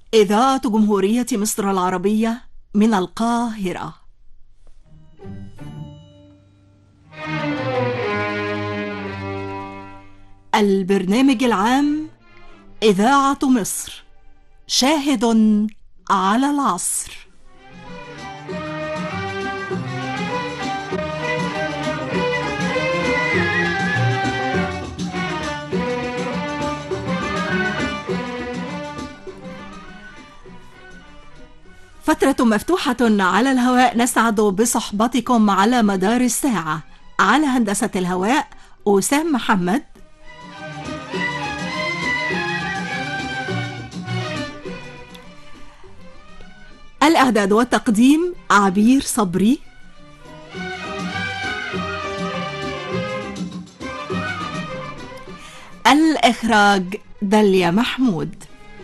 إذاعة جمهورية مصر العربية من القاهرة البرنامج العام إذاعة مصر شاهد على العصر فترة مفتوحة على الهواء نسعد بصحبتكم على مدار الساعة على هندسة الهواء أسام محمد الإعداد والتقديم عبير صبري الإخراج داليا محمود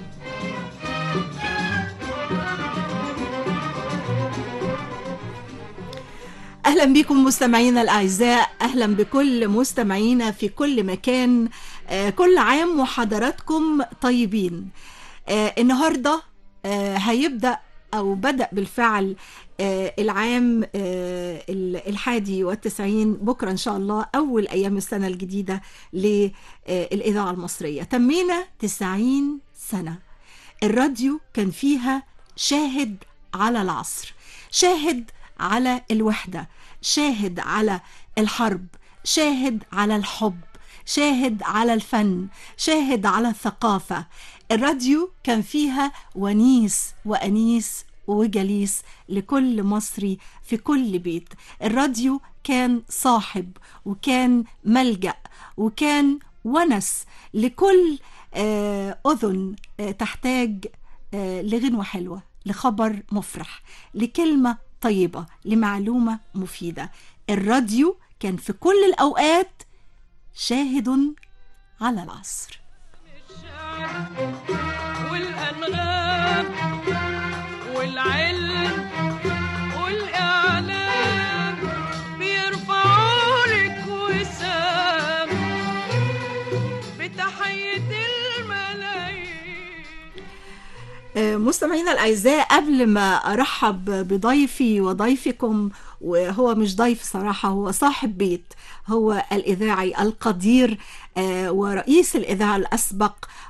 اهلا بكم مستمعينا الاعزاء اهلا بكل مستمعينا في كل مكان آه، كل عام وحضراتكم طيبين آه، النهارده آه، هيبدا او بدا بالفعل آه، العام آه، ال- الحادي والتسعين بكره ان شاء الله اول ايام السنه الجديده للاذاعه المصريه تمينا تسعين سنه الراديو كان فيها شاهد على العصر شاهد على الوحدة شاهد على الحرب شاهد على الحب شاهد على الفن شاهد على الثقافة الراديو كان فيها ونيس وأنيس وجليس لكل مصري في كل بيت الراديو كان صاحب وكان ملجأ وكان ونس لكل آه، أذن آه، تحتاج آه، لغنوة حلوة لخبر مفرح لكلمة طيبة لمعلومة مفيدة الراديو كان في كل الأوقات شاهد على العصر والأنغام والعلم والإعلام بيرفعوا لك وسام بتحية الملايين آه، مستمعينا الأعزاء قبل ما أرحب بضيفي وضيفكم وهو مش ضيف صراحة هو صاحب بيت هو الإذاعي القدير آه، ورئيس الإذاعة الأسبق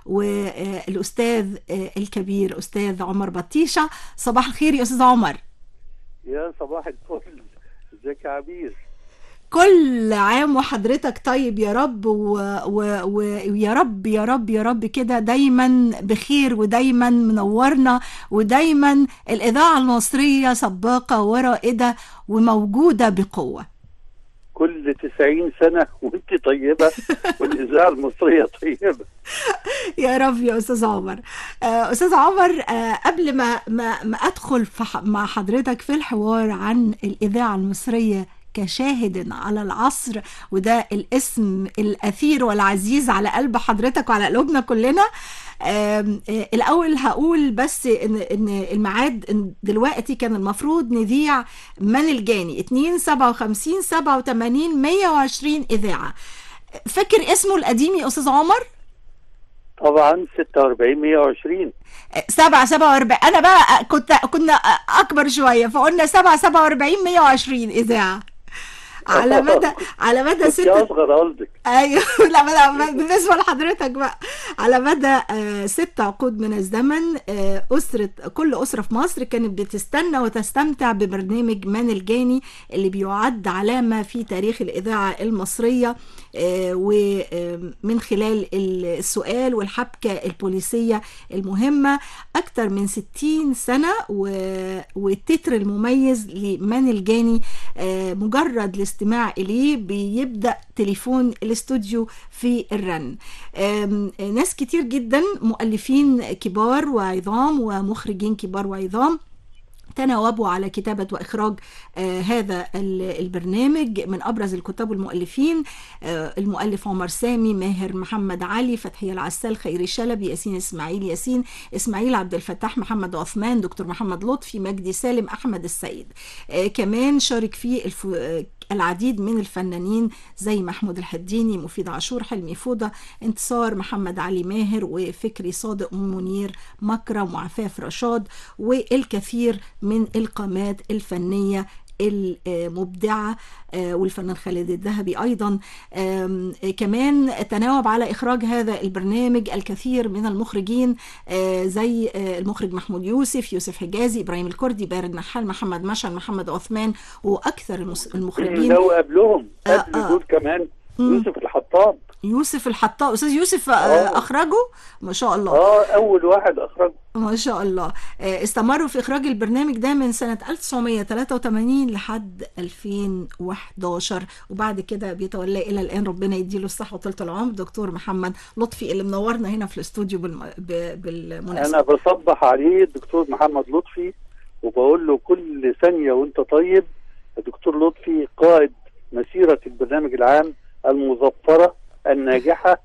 والأستاذ آه، الكبير أستاذ عمر بطيشة صباح الخير يا أستاذ عمر يا صباح الفل ازيك يا عبير كل عام وحضرتك طيب يا رب و... و... و... ويا رب يا رب يا رب كده دايما بخير ودايما منورنا ودايما الإذاعة المصرية سباقة ورائدة وموجودة بقوة كل 90 سنة وانت طيبة والإذاعة المصرية طيبة يا رب يا استاذ عمر آه، استاذ عمر آه، قبل ما ما ما ادخل في ح- مع حضرتك في الحوار عن الاذاعه المصريه كشاهد على العصر وده الاسم الاثير والعزيز على قلب حضرتك وعلى قلوبنا كلنا آم، آه، الاول هقول بس ان ان الميعاد إن دلوقتي كان المفروض نذيع من الجاني 2 57 87 120 اذاعه فاكر اسمه القديم يا استاذ عمر طبعا 46 120 سبعة سبعة واربعين أنا بقى كنت كنا أكبر شوية فقلنا سبعة سبعة واربعين مية وعشرين إذاعة على مدى على مدى كنت ستة أصغر قصدك ايوه لا لا بالنسبه لحضرتك بقى على مدى آه، ست عقود من الزمن آه، اسره كل اسره في مصر كانت بتستنى وتستمتع ببرنامج من الجاني اللي بيعد علامه في تاريخ الاذاعه المصريه ومن خلال السؤال والحبكه البوليسيه المهمه اكثر من 60 سنه و- والتتر المميز لمن الجاني آه، مجرد الاستماع اليه بيبدا تليفون الاستوديو في الرن آم، ناس كتير جدا مؤلفين كبار وعظام ومخرجين كبار وعظام تناوبوا على كتابة وإخراج آه هذا ال- البرنامج من أبرز الكتاب والمؤلفين آه المؤلف عمر سامي ماهر محمد علي فتحية العسال خيري شلبي ياسين إسماعيل ياسين إسماعيل عبد الفتاح محمد عثمان دكتور محمد لطفي مجدي سالم أحمد السيد آه كمان شارك فيه الف... آه العديد من الفنانين زي محمود الحديني مفيد عاشور حلمي فوضى انتصار محمد علي ماهر وفكري صادق منير مكرم وعفاف رشاد والكثير من القامات الفنية المبدعة آه، والفنان خالد الذهبي أيضا آم، آه، كمان تناوب على إخراج هذا البرنامج الكثير من المخرجين آه، زي آه، المخرج محمود يوسف يوسف حجازي إبراهيم الكردي بارد نحال محمد مشعل محمد عثمان وأكثر المس- المخرجين لو قبلهم آه، قبل آه. دول كمان مم. يوسف الحطاب يوسف الحطاب أستاذ يوسف آه، آه. أخرجه ما شاء الله اه اول واحد اخرج ما شاء الله آه، استمروا في إخراج البرنامج ده من سنة 1983 لحد 2011 وبعد كده بيتولى إلى الآن ربنا يديله الصحة وطولة العمر دكتور محمد لطفي اللي منورنا هنا في الاستوديو بالم... ب... بالمناسبة انا بصبح عليه الدكتور محمد لطفي وبقول له كل ثانيه وانت طيب الدكتور لطفي قائد مسيره البرنامج العام المظفره الناجحه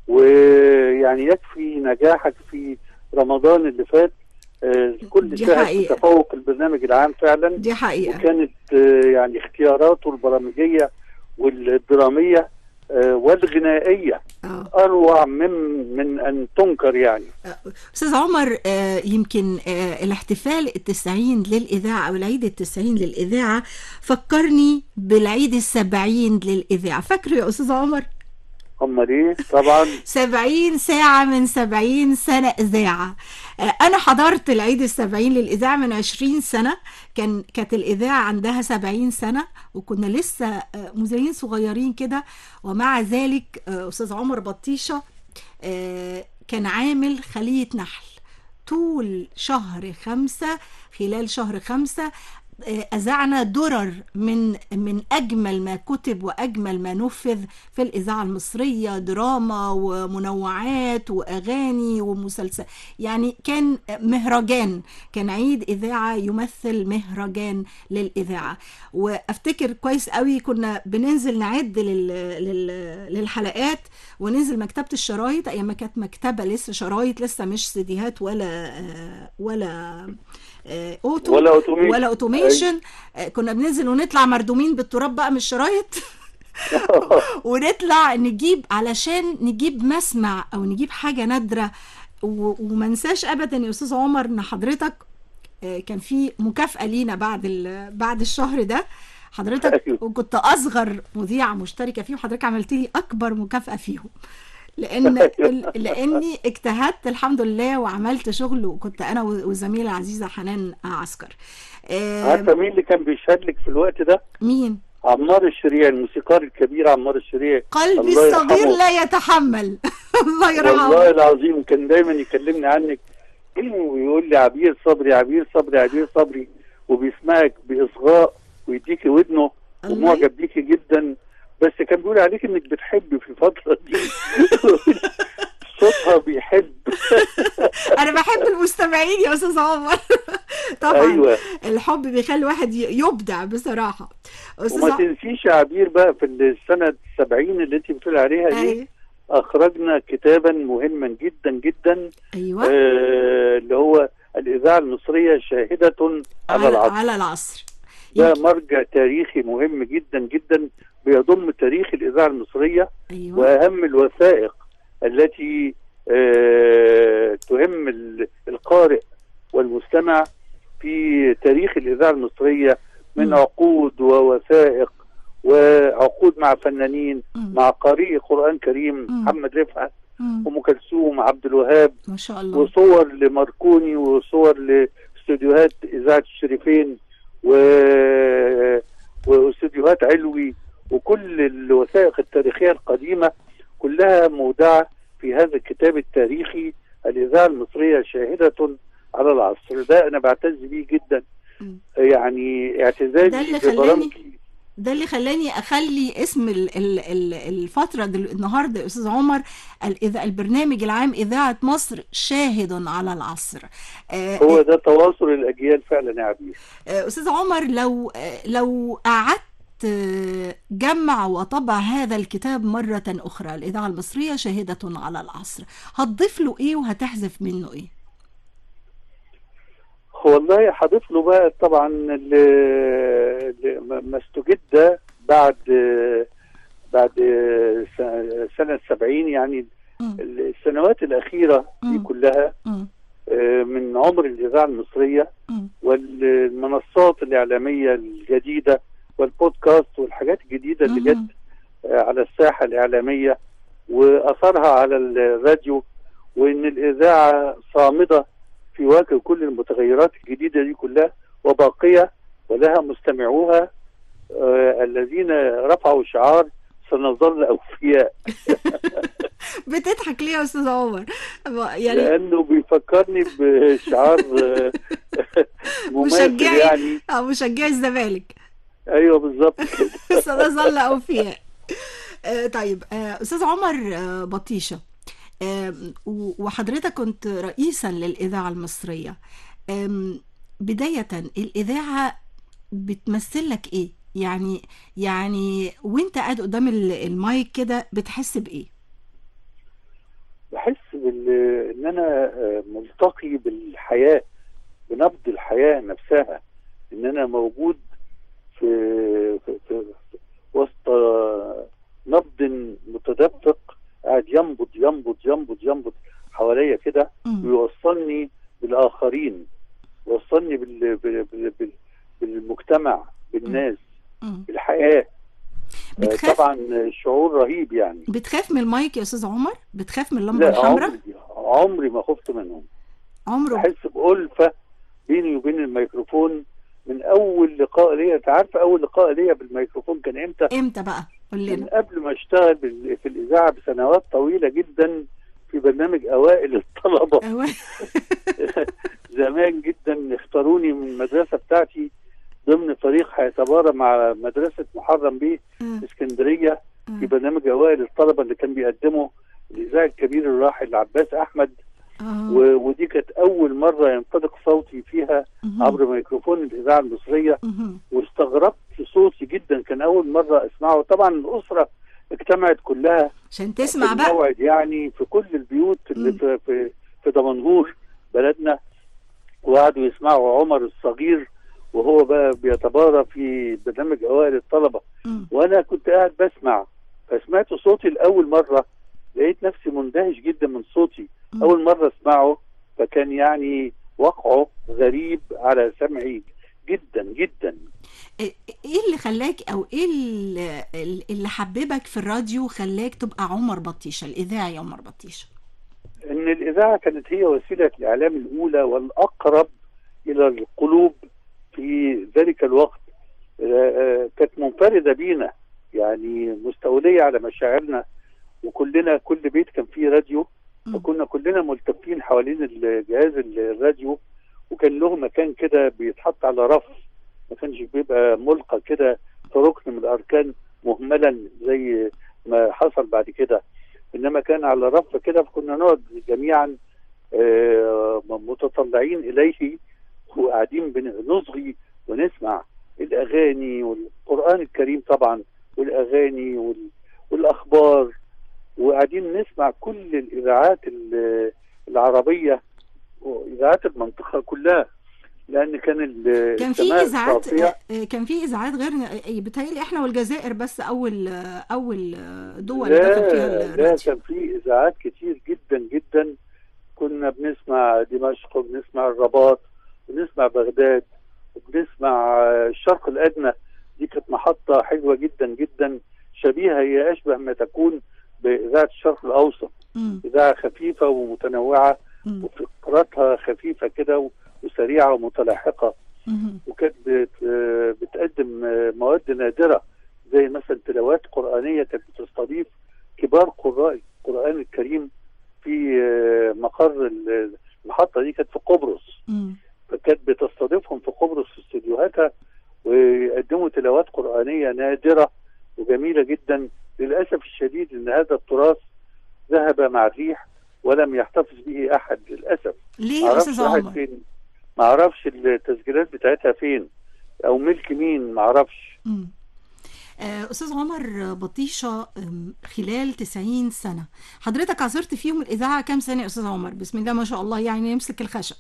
ويعني يكفي نجاحك في رمضان اللي فات آه، كل دي شهر حقيقة. تفوق البرنامج العام فعلا دي حقيقة وكانت آه، يعني اختياراته البرامجيه والدراميه آه، والغنائيه آه. اروع من من ان تنكر يعني أستاذ عمر آه، يمكن آه، الاحتفال التسعين للإذاعة أو العيد التسعين للإذاعة فكرني بالعيد السبعين للإذاعة فاكره يا أستاذ عمر؟ هم ليه طبعا سبعين ساعة من سبعين سنة إذاعة آه، أنا حضرت العيد السبعين للإذاعة من عشرين سنة كان كانت الإذاعة عندها سبعين سنة وكنا لسه آه، مذيعين صغيرين كده ومع ذلك آه، أستاذ عمر بطيشة آه، كان عامل خلية نحل طول شهر خمسة خلال شهر خمسة آه، أذعنا درر من من أجمل ما كتب وأجمل ما نفذ في الإذاعة المصرية دراما ومنوعات وأغاني ومسلسل يعني كان مهرجان كان عيد إذاعة يمثل مهرجان للإذاعة وأفتكر كويس قوي كنا بننزل نعد لل... لل... للحلقات وننزل مكتبة الشرايط أيام ما كانت مكتبة لسه شرايط لسه مش سيديهات ولا آه، ولا آه، اوتو ولا أوتوميشن. ولا اوتوميشن آه، كنا بننزل ونطلع مردومين بالتراب بقى من الشرايط ونطلع نجيب علشان نجيب مسمع او نجيب حاجه نادره و- وما ننساش ابدا يا استاذ عمر ان حضرتك آه، كان في مكافاه لينا بعد ال- بعد الشهر ده حضرتك أيوه. وكنت اصغر مذيعه مشتركه فيه وحضرتك عملت لي اكبر مكافاه فيهم لان ال- لاني اجتهدت الحمد لله وعملت شغل وكنت انا والزميله العزيزه حنان عسكر آه، عارفه مين اللي كان بيشهد لك في الوقت ده؟ مين عمار الشريع الموسيقار الكبير عمار الشريع قلبي الله الصغير يرحمه. لا يتحمل الله يرحمه والله العظيم كان دايما يكلمني عنك ويقول لي عبير صبري عبير صبري عبير صبري وبيسمعك باصغاء ويديكي ودنه الله. ومعجب بيكي جدا بس كان بيقول عليك انك بتحبي في الفتره دي صوتها بيحب انا بحب المستمعين يا استاذ عمر طبعا ايوه الحب بيخلي الواحد ي- يبدع بصراحه استاذ وما ع- تنسيش يا عبير بقى في السنه 70 اللي انت بتقول عليها دي أيوة. اخرجنا كتابا مهما جدا جدا ايوه آه اللي هو الاذاعه المصريه شاهده على على, العصر على العصر ده يمكن- مرجع تاريخي مهم جدا جدا بيضم تاريخ الاذاعه المصريه ايوه واهم الوثائق التي آه تهم ال- القارئ والمستمع في تاريخ الاذاعه المصريه من مم. عقود ووثائق وعقود مع فنانين مم. مع قارئ قران كريم مم. محمد رفعت مم. ام كلثوم عبد الوهاب ما شاء الله وصور لماركوني وصور لاستوديوهات اذاعه الشريفين و... واستوديوهات علوي وكل الوثائق التاريخيه القديمه كلها مودعه في هذا الكتاب التاريخي الاذاعه المصريه شاهده على العصر ده انا بعتز بيه جدا مم. يعني ده اعتزازي اللي خلاني- ببرامجي ده اللي خلاني اخلي اسم ال ال ال الفتره دل النهارده يا استاذ عمر الإذا البرنامج العام اذاعه مصر شاهد على العصر آه، هو ده تواصل الاجيال فعلا يا عبير آه، استاذ عمر لو آه، لو قعدت آه، جمع وطبع هذا الكتاب مرة أخرى الإذاعة المصرية شاهدة على العصر هتضيف له إيه وهتحذف منه إيه؟ والله هضيف له بقى طبعا ال- ال- ما ما استجد بعد آه، بعد آه، س- سنه 70 يعني مم. السنوات الاخيره دي مم. كلها مم. آه، من عمر الاذاعه المصريه مم. والمنصات الاعلاميه الجديده والبودكاست والحاجات الجديده اللي جت مم. آه، على الساحه الاعلاميه واثرها على الراديو وان الاذاعه صامده في وجه كل المتغيرات الجديده دي كلها وباقيه ولها مستمعوها آه، الذين رفعوا شعار سنظل اوفياء بتضحك ليه يا استاذ عمر يعني لانه بيفكرني بشعار آه، مماثل مشجعي. يعني آه، مشجعي الزمالك ايوه بالظبط كده سنظل اوفياء آه، طيب آه، استاذ عمر آه، بطيشه آه، و- وحضرتك كنت رئيسا للاذاعه المصريه آم، بدايه الاذاعه بتمثل لك ايه يعني يعني وانت قاعد قدام ال- المايك كده بتحس بايه بحس بال... ان انا آه، ملتقي بالحياه بنبض الحياه نفسها ان انا موجود في, في... في... في... وسط آه، نبض متدفق قاعد ينبض ينبض ينبض ينبض حواليا كده مم. ويوصلني بالاخرين يوصلني بال... بال... بال... بال... بالمجتمع بالناس مم. بالحياه آه، بتخاف طبعا شعور رهيب يعني بتخاف من المايك يا استاذ عمر بتخاف من اللمبه لا الحمراء عمري عمري ما خفت منهم عمره بحس بألفة بيني وبين الميكروفون من أول لقاء ليا أنت عارفة أول لقاء ليا بالميكروفون كان إمتى؟ امتى بقى قول من لنا قبل ما أشتغل بال- في الإذاعة بسنوات طويلة جدا في برنامج أوائل الطلبة أيوة. زمان جدا اختاروني من المدرسة بتاعتي ضمن فريق هيتبارى مع مدرسة محرم بيه آه، في اسكندرية في آه، برنامج أوائل الطلبة اللي كان بيقدمه الإذاعي الكبير الراحل عباس أحمد آه. و- ودي كانت أول مرة ينطلق صوتي فيها مهم. عبر ميكروفون الإذاعة المصرية مهم. واستغربت صوتي جدا كان أول مرة أسمعه طبعا الأسرة اجتمعت كلها عشان تسمع في بقى الموعد يعني في كل البيوت اللي مم. في في, في دمنهور بلدنا وقعدوا يسمعوا عمر الصغير وهو بقى بيتبارى في برنامج أوائل الطلبة مم. وأنا كنت قاعد بسمع فسمعت صوتي لأول مرة لقيت نفسي مندهش جدا من صوتي مم. أول مرة أسمعه فكان يعني وقعه غريب على سمعي جدا جدا ايه اللي خلاك او ايه اللي, اللي حببك في الراديو خلاك تبقى عمر بطيشه الاذاعي عمر بطيشه ان الاذاعه كانت هي وسيله الاعلام الاولى والاقرب الى القلوب في ذلك الوقت آه، آه، كانت منفرده بينا يعني مستوليه على مشاعرنا وكلنا كل بيت كان فيه راديو مم. فكنا كلنا ملتفين حوالين الجهاز الراديو وكان له مكان كده بيتحط على رف ما كانش بيبقى ملقى كده في ركن من الاركان مهملا زي ما حصل بعد كده انما كان على رف كده فكنا نقعد جميعا آه، متطلعين اليه وقاعدين بن- نصغي ونسمع الاغاني والقران الكريم طبعا والاغاني وال- والاخبار وقاعدين نسمع كل الاذاعات ال- العربيه واذاعات المنطقه كلها لان كان ال- كان في السماء اذاعات صافية. آه، كان في اذاعات غير بيتهيألي احنا والجزائر بس اول آه، اول آه، دول لا دخل فيها لا الراديو كان في اذاعات كتير جدا جدا كنا بنسمع دمشق وبنسمع الرباط وبنسمع بغداد وبنسمع الشرق الادنى دي كانت محطه حلوه جدا جدا شبيهه هي اشبه ما تكون باذاعه الشرق الاوسط مم. اذاعه خفيفه ومتنوعه مم. وفقراتها خفيفه كده و- وسريعه ومتلاحقه مم. وكانت بت- بتقدم مواد نادرة زي مثلا تلاوات قرآنية كانت بتستضيف كبار قراء القرآن الكريم في مقر المحطة دي كانت في قبرص مم. فكانت بتستضيفهم في قبرص في استديوهاتها ويقدموا تلاوات قرآنية نادرة وجميلة جدا للأسف الشديد أن هذا التراث ذهب مع الريح ولم يحتفظ به أحد للأسف ليه يا معرفش استاذ راحت عمر فين معرفش التسجيلات بتاعتها فين او ملك مين معرفش مم. آه، أستاذ عمر بطيشة أم، خلال 90 سنة حضرتك عاصرت فيهم الإذاعة كام سنة يا أستاذ عمر بسم الله ما شاء الله يعني يمسك الخشب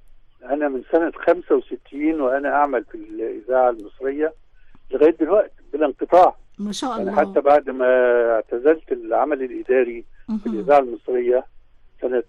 انا من سنة 65 وانا اعمل في الاذاعة المصرية لغاية دلوقتي بلا انقطاع ما شاء يعني الله حتى بعد ما اعتزلت العمل الاداري في مهم. الاذاعه المصريه سنه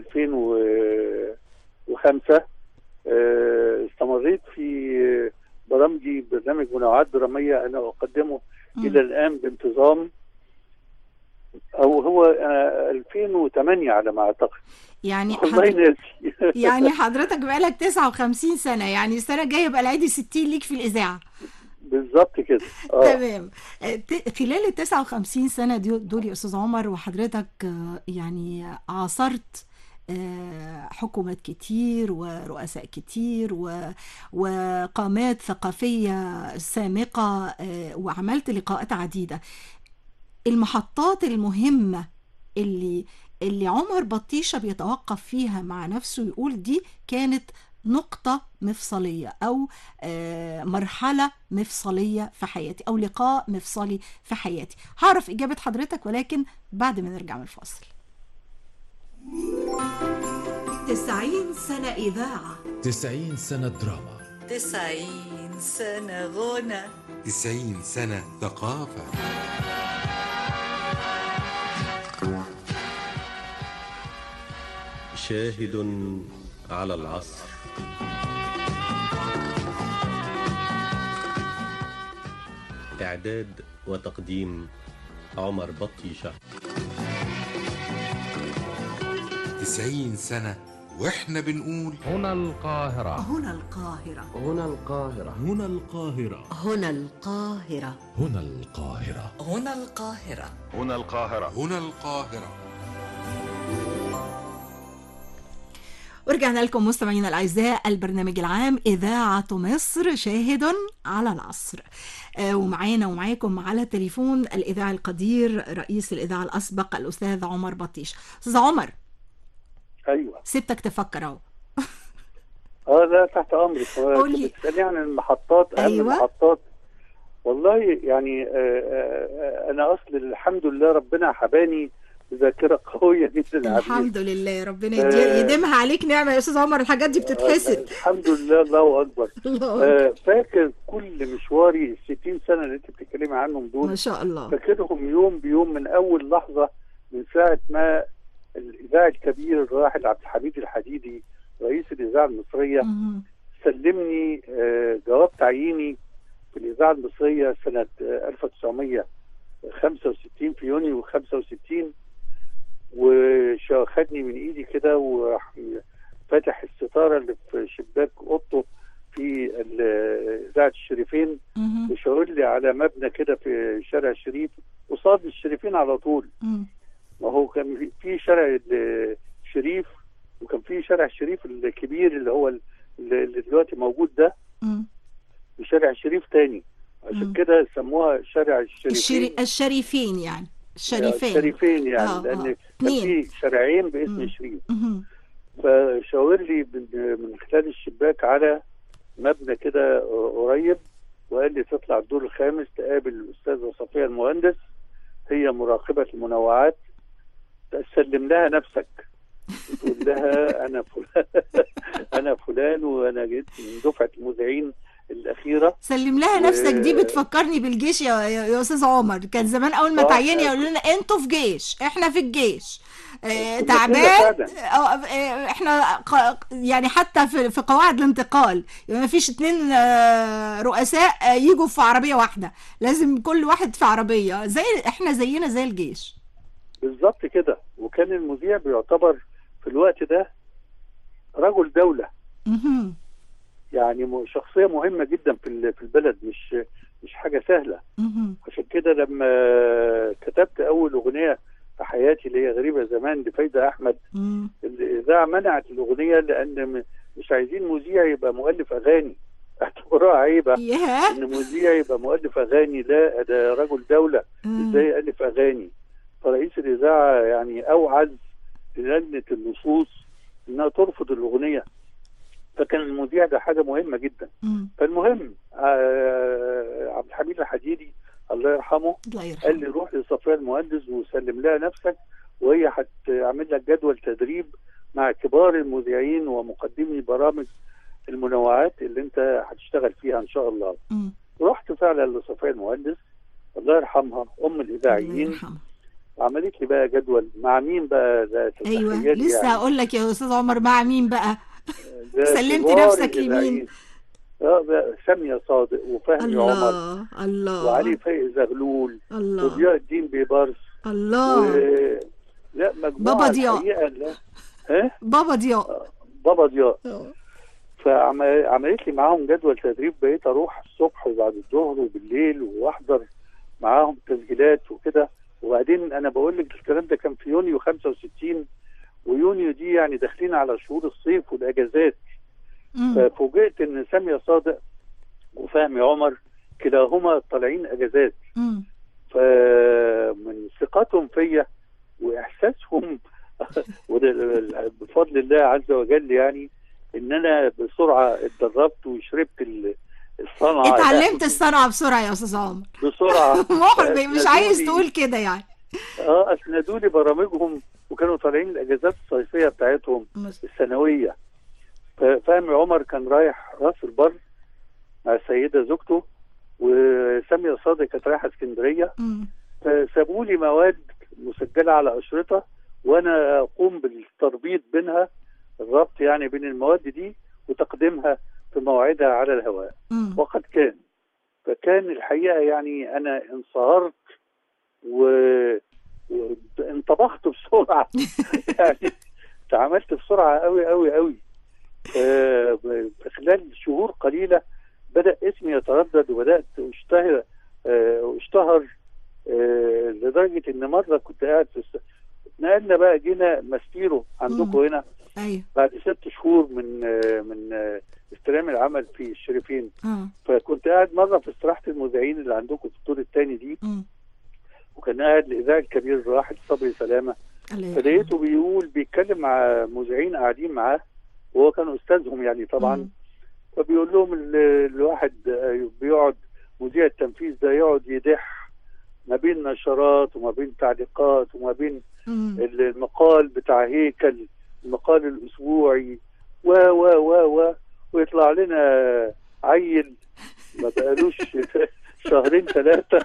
2005 آه، استمريت في برامجي برنامج منوعات دراميه انا اقدمه مم. الى الان بانتظام او هو آه، 2008 على ما اعتقد يعني والله حضر... ناسي يعني حضرتك بقالك 59 سنة يعني السنة الجاية يبقى العيد 60 ليك في الإذاعة بالظبط كده اه تمام آه، ت- خلال ال 59 سنة دي- دول يا أستاذ عمر وحضرتك آه، يعني عاصرت آه، حكومات كتير ورؤساء كتير و- وقامات ثقافية سامقة آه، وعملت لقاءات عديدة المحطات المهمة اللي اللي عمر بطيشة بيتوقف فيها مع نفسه يقول دي كانت نقطة مفصلية أو آه، مرحلة مفصلية في حياتي أو لقاء مفصلي في حياتي هعرف إجابة حضرتك ولكن بعد ما نرجع من الفاصل تسعين سنة إذاعة تسعين سنة دراما تسعين سنة غنى تسعين سنة ثقافة شاهد على العصر إعداد وتقديم عمر بطيشة تسعين سنة واحنا بنقول هنا القاهرة هنا القاهرة هنا القاهرة هنا القاهرة هنا القاهرة هنا القاهرة هنا القاهرة هنا القاهرة هنا القاهرة ورجعنا لكم مستمعينا الأعزاء البرنامج العام إذاعة مصر شاهد على العصر آه، ومعانا ومعاكم على التليفون الإذاعي القدير رئيس الإذاعة الأسبق الأستاذ عمر بطيش أستاذ عمر ايوه سبتك تفكر أهو اه لا تحت امرك هو قول كنت لي. بتسالني عن المحطات اهم أيوة. المحطات والله يعني آه، آه، انا اصل الحمد لله ربنا حباني بذاكره قويه جدا يا حبيبي. الحمد لله ربنا آه. يدي- يديمها عليك نعمة يا أستاذ عمر الحاجات دي بتتحسب الحمد لله الله اكبر الله أكبر. آه، فاكر كل مشواري ال 60 سنه اللي انت بتتكلمي عنهم ما دول شاء الله فاكرهم يوم بيوم من اول لحظه من ساعه ما الاذاعي الكبير الراحل عبد الحميد الحديدي رئيس الاذاعه المصريه مهم. سلمني آه، جواب تعييني في الاذاعه المصريه سنه آه، 1965 في يونيو 65 وخدني من ايدي كده وراح فاتح الستاره اللي في شباك اوضته في ال- اذاعه الشريفين مهم. وشاور لي على مبنى كده في شارع الشريف قصاد الشريفين على طول مم. ما هو كان في- في شارع الشريف وكان في شارع الشريف الكبير اللي هو ال- اللي دلوقتي موجود ده مم. وشارع الشريف تاني مم. عشان كده سموها شارع الشريفين الشري... الشريفين يعني الشريفين الشريفين يعني آه، آه. لان كان اتنين. في شارعين باسم مم. شريف مهم. فشاور لي من من خلال الشباك على مبنى كده قريب وقال لي تطلع الدور الخامس تقابل الاستاذه صفيه المهندس هي مراقبه المنوعات تسلم لها نفسك تقول لها انا فلان انا فلان وانا جيت من دفعه المذيعين الاخيره سلم لها نفسك دي و- بتفكرني بالجيش يا يا يا استاذ عمر كان زمان اول ما آه، تعيني آه. يقولوا لنا انتوا في جيش احنا في الجيش آه كنا كده تعبان فعلا. آه، آه، احنا ق- يعني حتى في في قواعد الانتقال يعني ما فيش اتنين آه، رؤساء آه، يجوا في عربيه واحده لازم كل واحد في عربيه زي احنا زينا زي الجيش بالظبط كده وكان المذيع بيعتبر في الوقت ده رجل دوله مهم. يعني م- شخصيه مهمه جدا في ال- في البلد مش مش حاجه سهله مهم. عشان كده لما كتبت اول اغنيه في حياتي اللي هي غريبه زمان لفايده احمد مم. الاذاعه منعت الاغنيه لان م- مش عايزين مذيع يبقى مؤلف اغاني اعتبروها عيبه ياه ان مذيع يبقى مؤلف اغاني لا ده رجل دوله مم. ازاي يالف اغاني فرئيس الاذاعه يعني اوعز لجنه اللصوص انها ترفض الاغنيه فكان المذيع ده حاجه مهمه جدا مم. فالمهم آه عبد الحميد الحديدي الله يرحمه الله قال يرحمه لي روح لصفيه المهندس وسلم لها نفسك وهي هتعمل لك جدول تدريب مع كبار المذيعين ومقدمي برامج المنوعات اللي انت هتشتغل فيها ان شاء الله مم. رحت فعلا لصفية المهندس الله يرحمها ام الله الاذاعيين يرحمه عملت لي بقى جدول مع مين بقى ده ايوه تتخيلي لسه يعني. هقول لك يا استاذ عمر مع مين بقى ده سلمت كبار نفسك الإذاعيين. لمين؟ اه بقى سامية صادق وفهمي عمر الله الله وعلي فايق زغلول الله وضياء الدين بيبرس الله و... لا مجموعة بابا ضياء. الحقيقة لا ها بابا ضياء بابا ضياء آه. فعملت لي معاهم جدول تدريب بقيت اروح الصبح وبعد الظهر وبالليل واحضر معاهم تسجيلات وكده وبعدين انا بقول لك الكلام ده كان في يونيو 65 ويونيو دي يعني داخلين على شهور الصيف والاجازات مم. ففوجئت ان ساميه صادق وفهمي عمر كلاهما طالعين اجازات مم. فمن ثقتهم فيا واحساسهم وده- بفضل الله عز وجل يعني ان انا بسرعه اتدربت وشربت ال- الصنعه اتعلمت الصنعة بسرعة يا استاذ عمر بسرعه محرج مش عايز أسندوني- تقول كده يعني اه اسندوا لي برامجهم وكانوا طالعين الاجازات الصيفيه بتاعتهم السنويه ففهمي عمر كان رايح راس البر مع السيده زوجته وساميه صادق كانت رايحه اسكندريه مم. فسابوا لي مواد مسجله على اشرطه وانا اقوم بالتربيط بينها الربط يعني بين المواد دي وتقديمها في موعدها على الهواء مم. وقد كان فكان الحقيقه يعني انا انصهرت و... وانطبخت بسرعه يعني تعاملت بسرعه قوي قوي قوي آه، في خلال شهور قليله بدا اسمي يتردد وبدات اشتهر آه، اشتهر آه، لدرجه ان مره كنت قاعد في الس... نقلنا بقى جينا ماستيرو عندكم مم. هنا ايوه بعد ست شهور من آه، من آه، استلام العمل في الشريفين اه فكنت قاعد مره في استراحه المذيعين اللي عندكم في الدور الثاني دي مم. وكان قاعد الاذاعي الكبير الراحل صبري سلامه الله يرحمه. فلقيته بيقول بيتكلم مع مذيعين قاعدين معاه وهو كان استاذهم يعني طبعا مم. فبيقول لهم ال- الواحد آه، بيقعد مذيع التنفيذ ده يقعد يدح ما بين نشرات وما بين تعليقات وما بين مم. المقال بتاع هيكل المقال الاسبوعي و و و و ويطلع لنا عيل ما بقالوش شهرين ثلاثه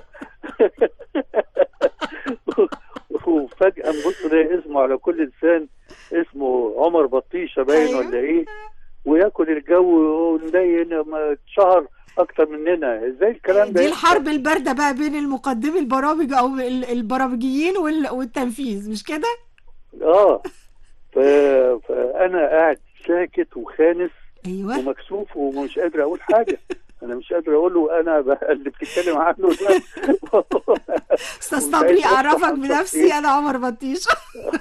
وفجاه نبص نلاقي اسمه على كل لسان اسمه عمر بطيشه باين أيوة. ولا ايه وياكل الجو ونلاقي هنا ما اتشهر اكتر مننا ازاي الكلام ده دي الحرب الباردة بقى بين المقدمي البرامج او ال- البرامجيين وال- والتنفيذ مش كده؟ اه ف... فانا قاعد ساكت وخانس ايوه ومكسوف ومش قادر اقول حاجه انا مش قادر اقول له انا ب... اللي بتتكلم عنه ده استاذ ومش صبري عايز اعرفك أفتح بنفسي إيه. انا عمر بطيشه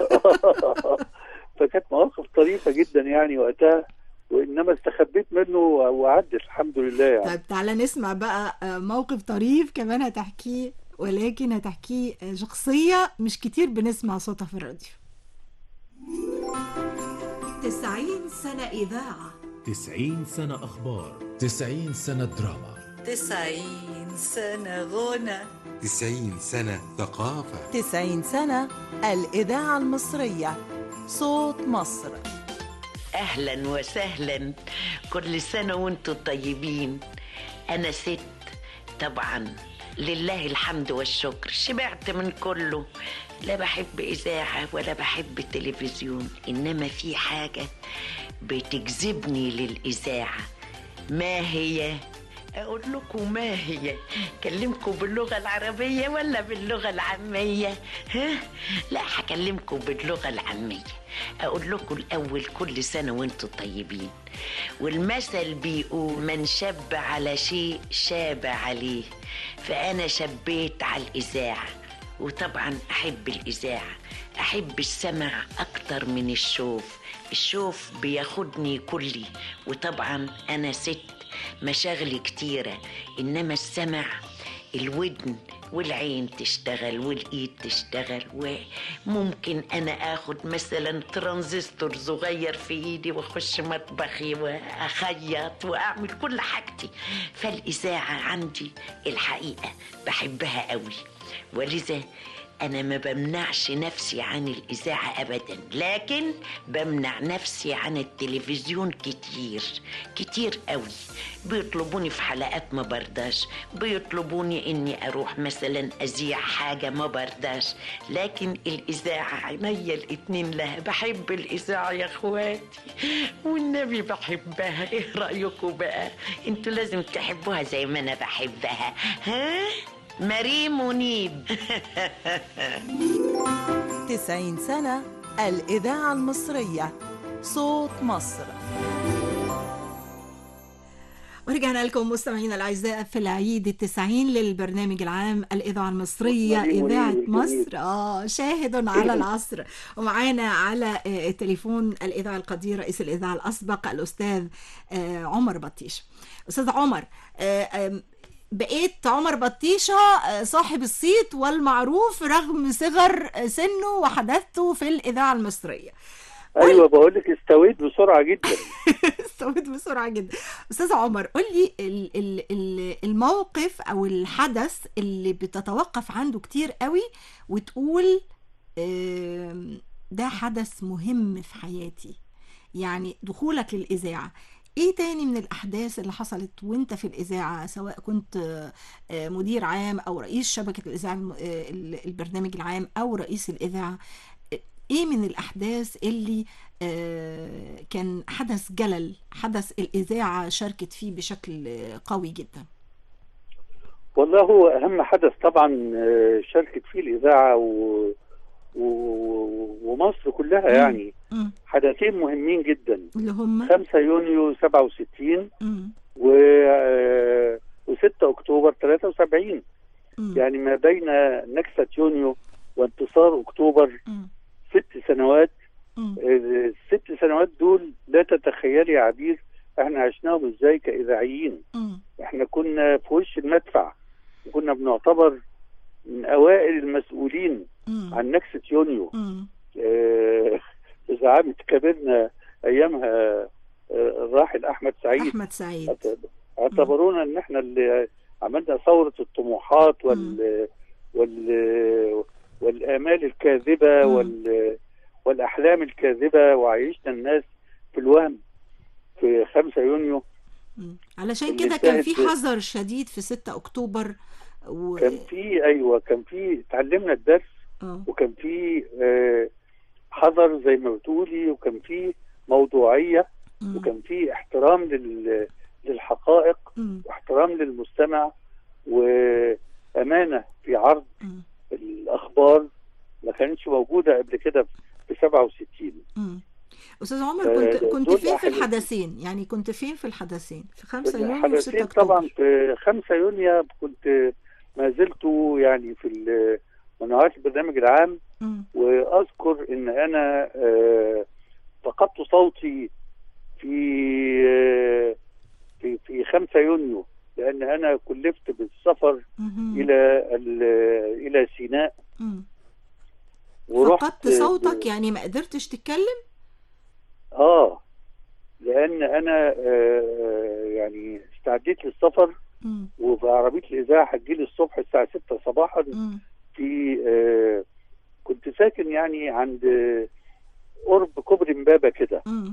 فكانت مواقف طريفه جدا يعني وقتها وانما استخبيت منه وعدت الحمد لله يعني طيب تعالى نسمع بقى آه، موقف طريف كمان هتحكيه ولكن هتحكيه آه، شخصية مش كتير بنسمع صوتها في الراديو تسعين سنة إذاعة تسعين سنة أخبار تسعين سنة دراما تسعين سنة غنى تسعين سنة ثقافة تسعين سنة الإذاعة المصرية صوت مصر اهلا وسهلا كل سنه وانتم طيبين انا ست طبعا لله الحمد والشكر شبعت من كله لا بحب اذاعه ولا بحب تلفزيون انما في حاجه بتجذبني للاذاعه ما هي اقول لكم ما هي اكلمكم باللغه العربيه ولا باللغه العاميه ها لا هكلمكم باللغه العاميه اقول لكم الاول كل سنه وانتم طيبين والمثل بيقول من شب على شيء شاب عليه فانا شبيت على الاذاعه وطبعا احب الاذاعه احب السمع اكتر من الشوف الشوف بياخدني كلي وطبعا انا ست مشاغلي كتيره انما السمع الودن والعين تشتغل والايد تشتغل وممكن انا اخد مثلا ترانزستور صغير في ايدي واخش مطبخي واخيط واعمل كل حاجتي فالاذاعه عندي الحقيقه بحبها قوي ولذا انا ما بمنعش نفسي عن الاذاعه ابدا لكن بمنع نفسي عن التلفزيون كتير كتير قوي بيطلبوني في حلقات ما برضاش بيطلبوني اني اروح مثلا اذيع حاجه ما برضاش لكن الاذاعه عينيا الاتنين لها بحب الاذاعه يا اخواتي والنبي بحبها ايه رايكم بقى انتوا لازم تحبوها زي ما انا بحبها ها مريم منيب تسعين سنة الإذاعة المصرية صوت مصر ورجعنا لكم مستمعينا الاعزاء في العيد التسعين للبرنامج العام الاذاعه المصريه مريم اذاعه منير مصر الجميل. اه شاهد على العصر ومعانا على آه، التليفون الاذاعه القدير رئيس الاذاعه الاسبق الاستاذ آه، عمر بطيش استاذ عمر آه، آم، بقيت عمر بطيشه آه، صاحب الصيت والمعروف رغم صغر آه، سنه وحدثته في الاذاعه المصريه ايوه بقول لك استويت بسرعه جدا استويت بسرعة جدا أستاذ عمر قول لي ال- ال- ال- الموقف أو الحدث اللي بتتوقف عنده كتير قوي وتقول آم، ده حدث مهم في حياتي يعني دخولك للإذاعة ايه تاني من الاحداث اللي حصلت وانت في الاذاعه سواء كنت آه، مدير عام او رئيس شبكه الاذاعه الم- آه، ال- البرنامج العام او رئيس الاذاعه ايه من الاحداث اللي آه، كان حدث جلل حدث الاذاعه شاركت فيه بشكل آه، قوي جدا والله هو اهم حدث طبعا آه، شاركت فيه الاذاعه و... و... ومصر كلها يعني مم. حدثين مهمين جدا اللي هم 5 يونيو 67 مم. و آه، و6 اكتوبر 73 مم. يعني ما بين نكسة يونيو وانتصار اكتوبر مم. ست سنوات مم. آه، الست سنوات دول لا تتخيلي يا عبير احنا عشناهم ازاي كاذاعيين مم. احنا كنا في وش المدفع وكنا بنعتبر من اوائل المسؤولين مم. عن نكسة يونيو مم. آه، زعامة كبيرنا ايامها آه، الراحل احمد سعيد احمد سعيد اعتبرونا ان احنا اللي عملنا ثورة الطموحات وال وال والامال الكاذبة مم. وال والاحلام الكاذبة وعيشنا الناس في الوهم في 5 يونيو مم. علشان اللي كده كان في انتهت- حذر شديد في 6 اكتوبر و... كان في ايوه كان في اتعلمنا الدرس آه. وكان في آه، حذر زي ما بتقولي وكان في موضوعية مم. وكان في احترام لل للحقائق مم. واحترام للمستمع وامانه في عرض مم. الاخبار ما كانتش موجوده قبل كده في 67 مم. استاذ عمر آه، كنت كنت دول فين في أحداث. الحدثين يعني كنت فين في الحدثين في 5 يونيو و 6 الحدثين اكتوبر طبعا في 5 يونيو كنت ما زلت يعني في ال- منوعات البرنامج العام مم. واذكر ان انا آه، فقدت صوتي في آه، في في 5 يونيو لان انا كلفت بالسفر مهم. الى ال- الى سيناء مم. ورحت فقدت صوتك يعني ما قدرتش تتكلم اه لان انا آه يعني استعديت للسفر مم. وفي عربيه الاذاعه هتجيلي الصبح الساعه 6 صباحا مم. في آه كنت ساكن يعني عند آه، قرب كوبري امبابه كده مم.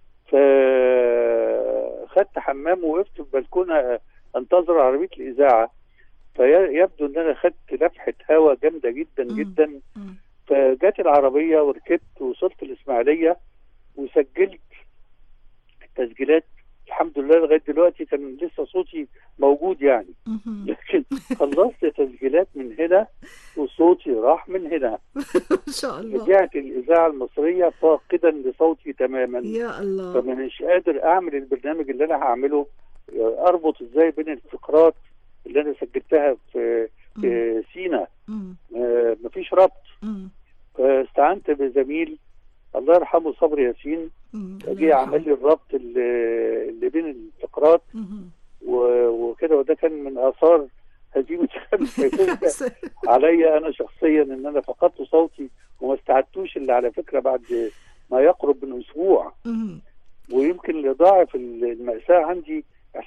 فخدت حمام ووقفت في البلكونه انتظر عربيه الاذاعه فيبدو ان انا خدت لفحه هواء جامده جدا مم. جدا مم. فجت العربيه وركبت وصلت الاسماعيليه وسجلت التسجيلات الحمد لله لغايه دلوقتي كان لسه صوتي موجود يعني مهم. لكن خلصت تسجيلات من هنا وصوتي راح من هنا ان شاء الله رجعت الاذاعه المصريه فاقدا لصوتي تماما يا الله فمش قادر اعمل البرنامج اللي انا هعمله اربط ازاي بين الفقرات اللي انا سجلتها في مم. في سينا مم. آه، مفيش ربط مم. فاستعنت بزميل الله يرحمه صبري ياسين مم. جه عمل لي الربط اللي, اللي بين الفقرات مهم. و- وكده وده كان من اثار هزيمه خمسة يونيو عليا انا شخصيا ان انا فقدت صوتي وما استعدتوش الا على فكره بعد ما يقرب من اسبوع مهم. ويمكن اللي ضاعف المأساة عندي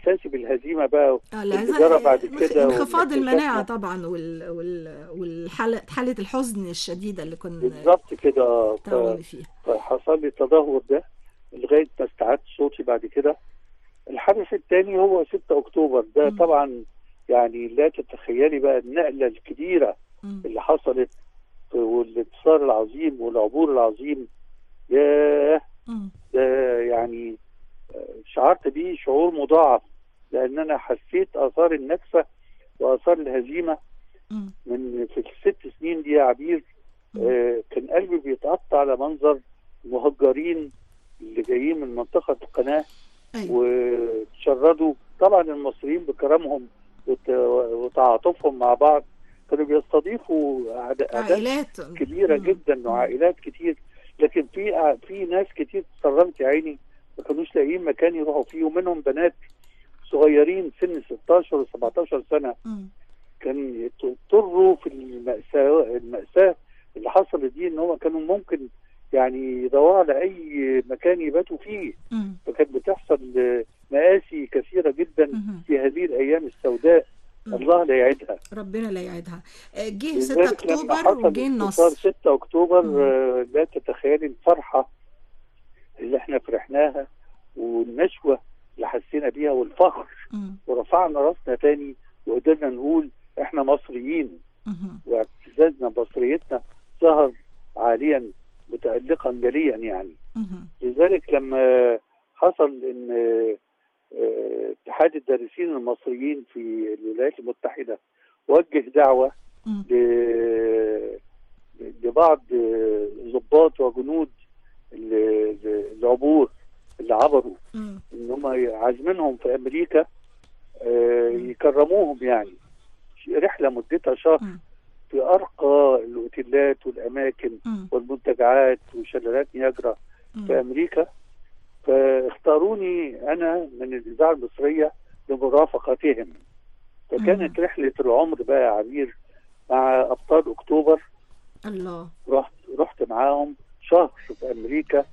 احساسي بالهزيمه بقى آه، لا، اللي جرى بعد انخ- كده انخفاض واكتشفنا- المناعة طبعا وال وال والحالة حالة الحزن الشديدة اللي كنا بالظبط كده آه. ف- تعبانين فيها فحصل لي التدهور ده لغايه ما استعدت صوتي بعد كده الحدث الثاني هو 6 اكتوبر ده مم. طبعا يعني لا تتخيلي بقى النقله الكبيره مم. اللي حصلت والانتصار العظيم والعبور العظيم ياه مم. ده يعني آه، شعرت بيه شعور مضاعف لان انا حسيت اثار النكسه واثار الهزيمه مم. من في الست سنين دي يا عبير آه، كان قلبي بيتقطع على منظر المهجرين اللي جايين من منطقه القناه أيوة. وتشردوا طبعا المصريين بكرمهم وت- وتعاطفهم مع بعض كانوا بيستضيفوا أعداد عائلات كبيره مم. جدا وعائلات كتير لكن في في ناس كتير تسرمت يا عيني ما كانوش لاقيين مكان يروحوا فيه ومنهم بنات صغيرين سن 16 و17 سنه مم. كان يضطروا في المأساة المأساة اللي حصلت دي ان هم كانوا ممكن يعني يدوروا على اي مكان يباتوا فيه مم. فكانت بتحصل آه، مآسي كثيرة جدا مم. في هذه الايام السوداء مم. الله لا يعيدها ربنا لا يعيدها آه، جه 6 لذلك لما اكتوبر حصل وجه انتصار النصر 6 اكتوبر مم. آه، لا تتخيلي الفرحة اللي احنا فرحناها والنشوة اللي حسينا بيها والفخر مم. ورفعنا راسنا تاني وقدرنا نقول احنا مصريين مم. واعتزازنا بمصريتنا ظهر عاليا متألقا جليا يعني مم. لذلك لما حصل ان آه، اتحاد الدارسين المصريين في الولايات المتحدة وجه دعوة مم. ل- لبعض آه، ضباط وجنود ال- ال- العبور اللي عبروا مم. ان هم عازمينهم في امريكا آه، يكرموهم يعني رحله مدتها شهر مم. في ارقى الاوتيلات والاماكن مم. والمنتجعات وشلالات نياجرا مم. في امريكا فاختاروني انا من الاذاعه المصريه لمرافقتهم فكانت رحله العمر بقى يا عبير مع ابطال اكتوبر الله رحت رحت معاهم شهر في امريكا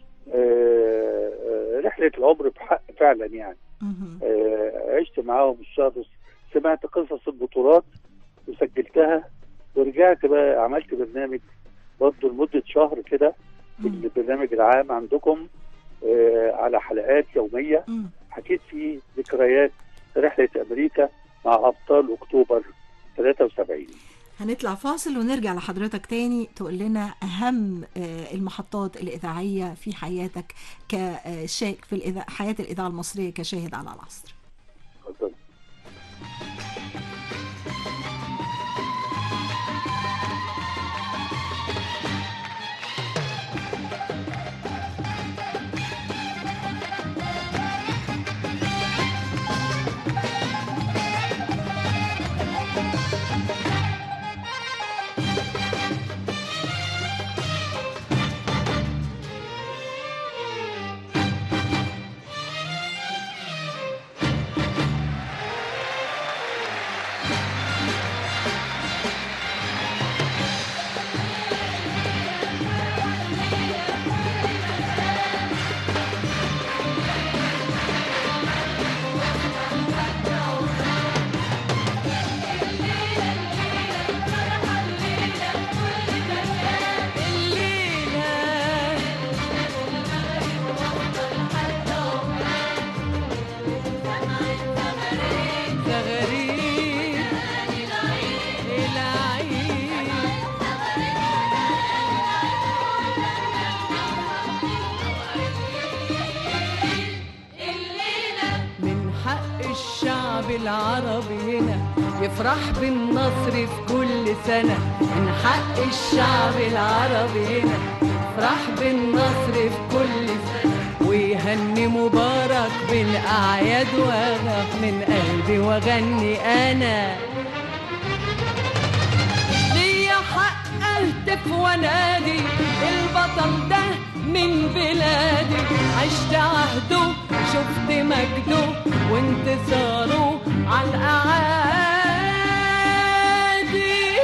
آه، آه، رحله العمر بحق فعلا يعني مم. آه، عشت معاهم الشهر سمعت قصص البطولات وسجلتها ورجعت بقى عملت برنامج برضه لمدة شهر كده في مم. البرنامج العام عندكم آه، على حلقات يومية مم. حكيت فيه ذكريات رحلة أمريكا مع أبطال أكتوبر 73 هنطلع فاصل ونرجع لحضرتك تاني تقول لنا أهم آه، المحطات الإذاعية في حياتك كشاهد في الإذا... حياة الإذاعة المصرية كشاهد على العصر اتفضل. من حق الشعب العربي هنا يفرح بالنصر في كل سنة من حق الشعب العربي هنا يفرح بالنصر في كل سنة ويهني مبارك بالأعياد وأغف من قلبي وأغني أنا ليا حق اهتف وانادي البطل ده من بلادي عشت عهده شفت مجده وانتصاره على الاعادي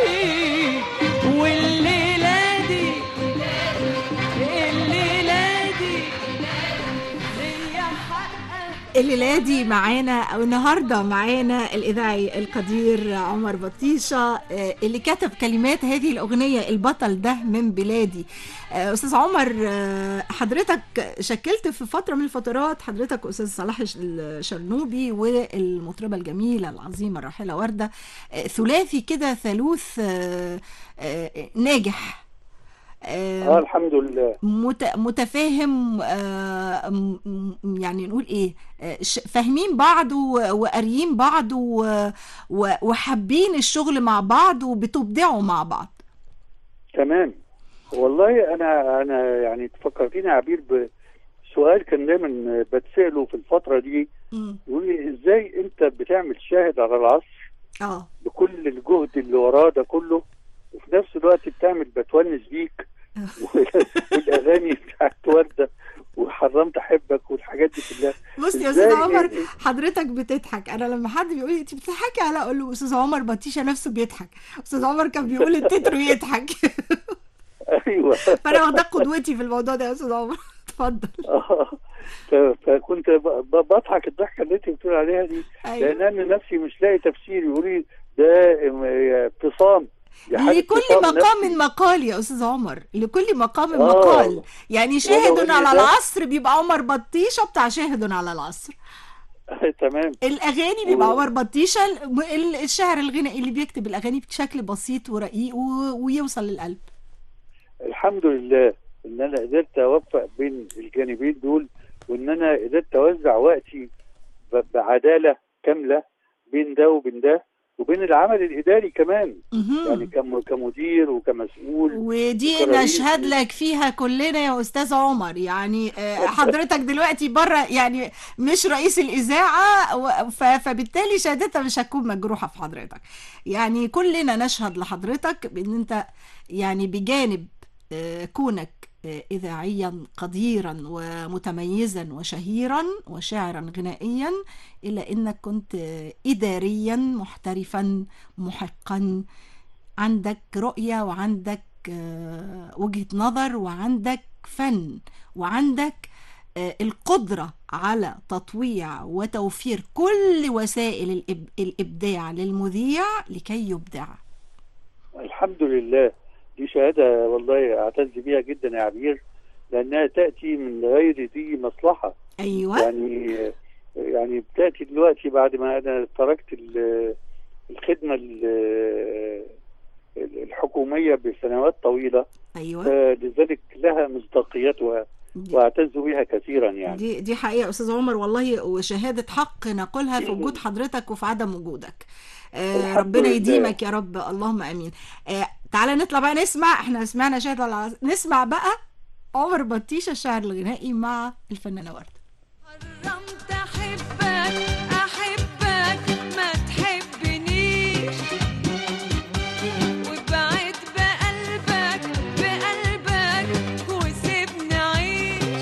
والليله دي الليله دي ليا حق الليلة دي معانا أو النهاردة معانا الإذاعي القدير عمر بطيشة آه، اللي كتب كلمات هذه الأغنية البطل ده من بلادي آه، أستاذ عمر آه، حضرتك شكلت في فترة من الفترات حضرتك أستاذ صلاح الش- الشرنوبي والمطربة الجميلة العظيمة الراحلة وردة آه، ثلاثي كده ثالوث آه، آه، ناجح آه، اه الحمد لله مت... متفاهم آه، م- م- يعني نقول ايه آه، ش- فاهمين بعض و- وقاريين بعض و... و... وحابين الشغل مع بعض وبتبدعوا مع بعض تمام والله انا انا يعني تفكرتيني يا عبير بسؤال كان دايما بتساله في الفتره دي مم. يقول لي ازاي انت بتعمل شاهد على العصر اه بكل الجهد اللي وراه ده كله وفي نفس الوقت بتعمل بتونس بيك والاغاني بتاعت ورده وحرمت احبك والحاجات دي كلها بص يا إزاي استاذ عمر إيه- حضرتك بتضحك انا لما حد بيقول لي انت بتضحكي على اقول له استاذ عمر بطيشه نفسه بيضحك استاذ عمر كان بيقول التتر ويضحك ايوه فانا واخداك قدوتي في الموضوع ده يا استاذ عمر اتفضل آه. ف- فكنت ب- ب- بضحك الضحكه اللي انت بتقول عليها دي أيوة. لان انا نفسي مش لاقي تفسير يقول لي ده ام- اتصام دي حاجة لكل اتصام مقام نفسي. مقال يا استاذ عمر لكل مقام آه. مقال يعني شاهد ولو إن على ده- العصر بيبقى عمر بطيشه بتاع شاهد على العصر تمام الاغاني بيبقى و- عمر بطيشه ال- ال- الشاعر الغنائي اللي بيكتب الاغاني بشكل بسيط ورقيق و... ويوصل للقلب الحمد لله ان انا قدرت اوفق بين الجانبين دول وان انا قدرت اوزع وقتي ب- بعداله كامله بين ده وبين ده وبين العمل الاداري كمان مهم. يعني كم- كمدير وكمسؤول ودي وكرئيس. نشهد لك فيها كلنا يا استاذ عمر يعني آه، حضرتك دلوقتي بره يعني مش رئيس الاذاعه و- ف- فبالتالي شهادتها مش هتكون مجروحه في حضرتك يعني كلنا نشهد لحضرتك بان انت يعني بجانب آه، كونك آه، اذاعيا قديرا ومتميزا وشهيرا وشاعرا غنائيا الا انك كنت آه، اداريا محترفا محقا عندك رؤية وعندك آه، وجهة نظر وعندك فن وعندك آه، القدرة على تطويع وتوفير كل وسائل الإب- الإبداع للمذيع لكي يبدع الحمد لله دي شهاده والله اعتز بيها جدا يا عبير لانها تاتي من غير ذي مصلحه أيوة يعني يعني بتاتي دلوقتي بعد ما انا تركت ال- الخدمه ال- الحكوميه بسنوات طويله أيوة فلذلك لها مصداقيتها واعتز بها كثيرا يعني دي دي حقيقة أستاذ عمر والله وشهادة حق نقولها في وجود حضرتك وفي عدم وجودك آه الحمد ربنا لله. يديمك يا رب اللهم امين آه تعالى نطلع بقى نسمع احنا سمعنا شاهد على العصر. نسمع بقى عمر بطيشة الشاعر الغنائي مع الفنانة وردة حرمت احبك احبك ما تحبنيش وابعد بقلبك بقلبك وسيبني اعيش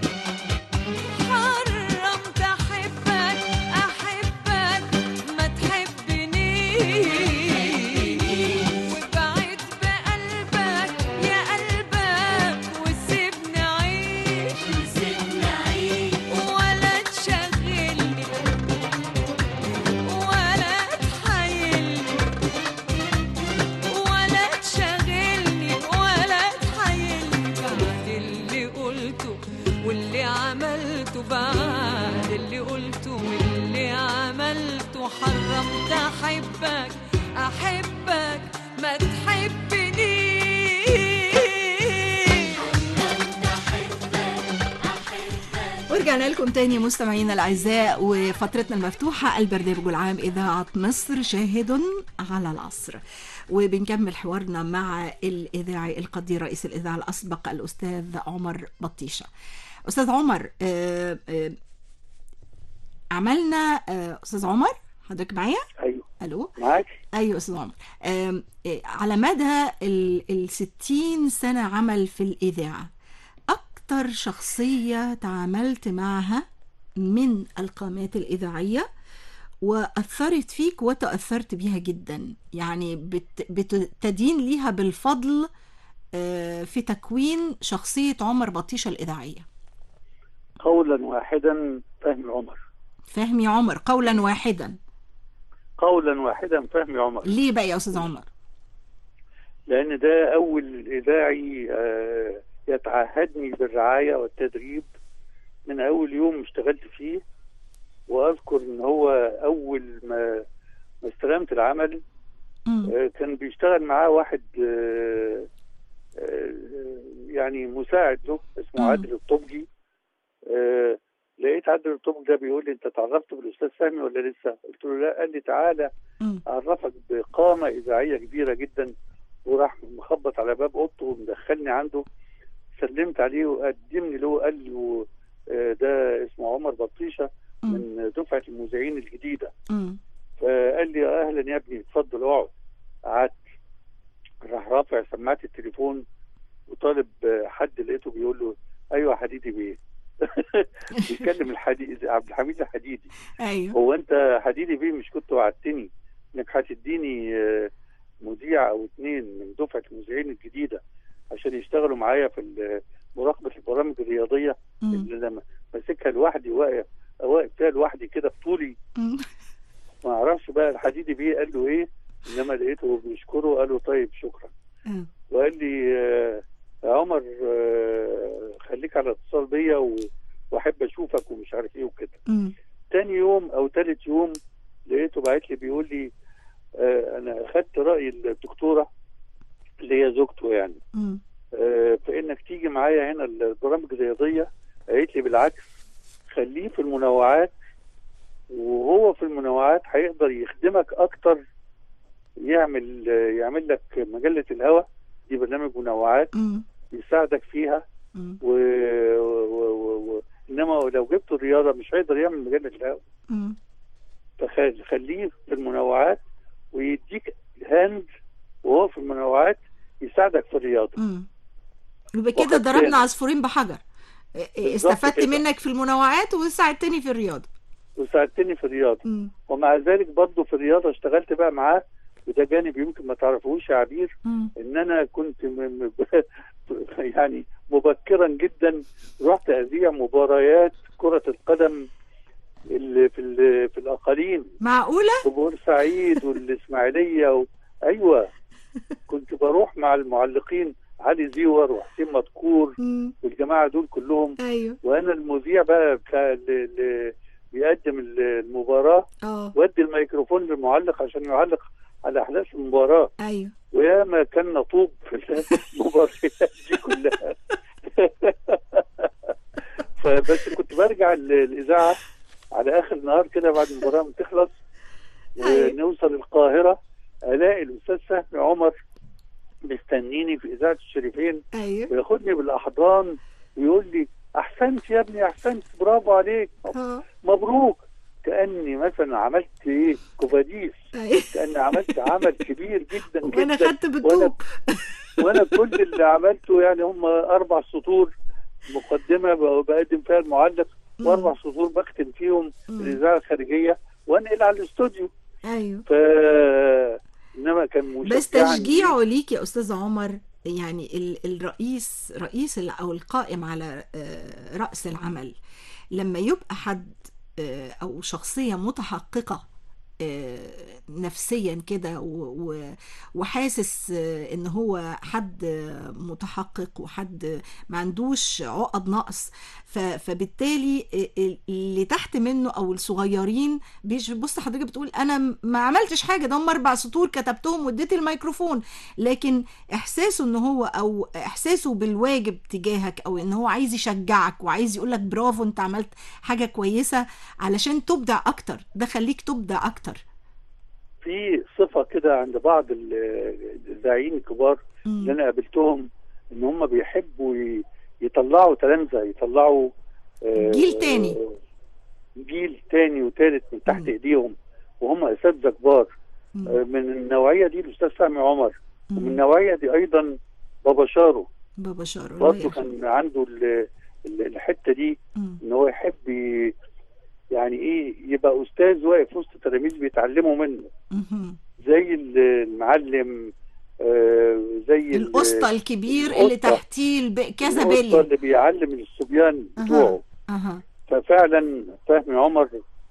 حرمت احبك احبك ما تحبنيش وابعد بقلبك يا قلبك وسيبني اعيش وسيبني اعيش ولا تشغلني ولا تحايلني ولا تشغلني ولا تحايلني بعد اللي قلته واللي عملته بعد اللي قلته واللي عملته حرمت احبك احبك ما تحبنيش ورجعنا لكم تاني مستمعينا الاعزاء وفترتنا المفتوحه البرنامج العام اذاعه مصر شاهد على العصر وبنكمل حوارنا مع الاذاعي القدير رئيس الاذاعه الاسبق الاستاذ عمر بطيشه استاذ عمر آه، آه، عملنا آه، استاذ عمر حضرتك معايا ايوه الو معاك ايوه استاذ عمر آم، إيه، على مدى ال ال 60 سنه عمل في الاذاعه اكتر شخصيه تعاملت معها من القامات الاذاعيه واثرت فيك وتاثرت بيها جدا يعني بت بتدين ليها بالفضل آه، في تكوين شخصيه عمر بطيشه الاذاعيه قولا واحدا فهم عمر فهمي عمر قولا واحدا قولا واحدا فهمي عمر ليه بقى يا استاذ عمر لان ده اول اذاعي آه، يتعهدني بالرعايه والتدريب من اول يوم اشتغلت فيه واذكر ان هو اول ما ما استلمت العمل مم. آه، كان بيشتغل معاه واحد آه، آه، يعني مساعد له اسمه مم. عادل الطبجي آه، لقيت عادل الطبجي ده بيقول لي انت اتعرفت بالاستاذ فهمي ولا لسه؟ قلت له لا قال لي تعالى مم. اعرفك بقامه اذاعيه كبيره جدا وراح مخبط على باب اوضته ومدخلني عنده سلمت عليه وقدمني له قال له آه، ده اسمه عمر بطيشه مم. من دفعه المذيعين الجديده مم. فقال لي اهلا يا ابني اتفضل اقعد قعدت راح رافع سماعه التليفون وطالب آه، حد لقيته بيقول له ايوه حديدي بيه بيتكلم الحديدي عبد الحميد الحديدي ايوه هو انت حديدي بيه مش كنت وعدتني انك هتديني آه، مذيع او اتنين من دفعه المذيعين الجديده عشان يشتغلوا معايا في ال- مراقبه البرامج الرياضيه مم. اللي لما ماسكها لوحدي واقف واقف فيها لوحدي كده بطولي مم. ما اعرفش بقى الحديدي بيه قال له ايه انما لقيته بيشكره قال له طيب شكرا آه. وقال لي آه، يا عمر آه، خليك على اتصال بيا و- واحب اشوفك ومش عارف ايه وكده مم. تاني يوم او تالت يوم لقيته باعت لي بيقول لي آه انا اخدت راي الدكتوره اللي هي زوجته يعني مم. آه فانك تيجي معايا هنا البرامج الرياضيه قالت لي بالعكس خليه في المنوعات وهو في المنوعات هيقدر يخدمك اكتر يعمل آه، يعمل لك مجله الهوى دي برنامج منوعات مم. يساعدك فيها مم. و... و... و... و... انما لو جبته الرياضه مش هيقدر يعمل مجله الهوى مم. فخليه في المنوعات ويديك هاند وهو في المنوعات يساعدك في الرياضه مم. يبقى كده وخدت ضربنا بالي. عصفورين بحجر بالظبط استفدت كده. منك في المنوعات وساعدتني في الرياضه وساعدتني في الرياضه مم. ومع ذلك برضه في الرياضه اشتغلت بقى معاه وده جانب يمكن ما تعرفوش يا عبير مم. ان انا كنت م... م... يعني مبكرا جدا رحت اذيع مباريات كره القدم اللي في ال... في الاقاليم معقوله في بورسعيد والاسماعيليه و... ايوه كنت بروح مع المعلقين علي زيور وحسين مذكور مم. والجماعه دول كلهم ايوه وانا المذيع بقى بتاع اللي اللي بيقدم المباراه اه ودي الميكروفون للمعلق عشان يعلق على احداث المباراه ايوه وياما كان نطوب في المباريات دي كلها فبس كنت برجع ال- الاذاعه على اخر النهار كده بعد المباراه ما تخلص أيوة. ونوصل القاهره الاقي الاستاذ فهمي عمر مستنيني في اذاعه الشريفين ايوه وياخدني بالاحضان ويقول لي احسنت يا ابني احسنت برافو عليك اه مبروك كاني مثلا عملت ايه كوفاديس ايوه كاني عملت عمل كبير جدا جدا وانا خدت وانا بالطوب وانا كل اللي عملته يعني هم اربع سطور مقدمه ب- بقدم فيها المعلق مم. واربع سطور بختم فيهم مم. الاذاعه الخارجيه وانقل على الاستوديو ايوه ف انما كان مشجعني بس تشجيعه ليك يا استاذ عمر يعني ال- الرئيس رئيس ال- او القائم على آه، راس العمل لما يبقى حد آه، او شخصيه متحققه آه، نفسيا كده و- و- وحاسس آه، ان هو حد آه، متحقق وحد ما عندوش عقد نقص ف- فبالتالي ال- اللي تحت منه او الصغيرين بيش بص حضرتك بتقول انا م- ما عملتش حاجه ده هم اربع سطور كتبتهم واديت الميكروفون لكن احساسه ان هو او احساسه بالواجب تجاهك او ان هو عايز يشجعك وعايز يقول لك برافو انت عملت حاجه كويسه علشان تبدع اكتر ده خليك تبدع اكتر في صفه كده عند بعض ال- الاذاعيين الكبار اللي مم. انا قابلتهم ان هم بيحبوا ي- يطلعوا تلامذه يطلعوا آه، جيل تاني. آه، جيل تاني وتالت من تحت مم. ايديهم وهم اساتذه كبار مم. آه، من النوعيه دي الاستاذ فهمي عمر ومن مم. النوعيه دي ايضا بابا شارو بابا شارو الله برضه يرحمه. كان عنده ال- ال- الحته دي مم. ان هو يحب ي- يعني ايه يبقى استاذ واقف وسط تلاميذ بيتعلموا منه مهم. زي ال- المعلم آه، زي ال- القسطى الكبير اللي القسطى. تحتيه الب- كذا القسطى بلي اللي بيعلم الصبيان أها. بتوعه اها ففعلا فهمي عمر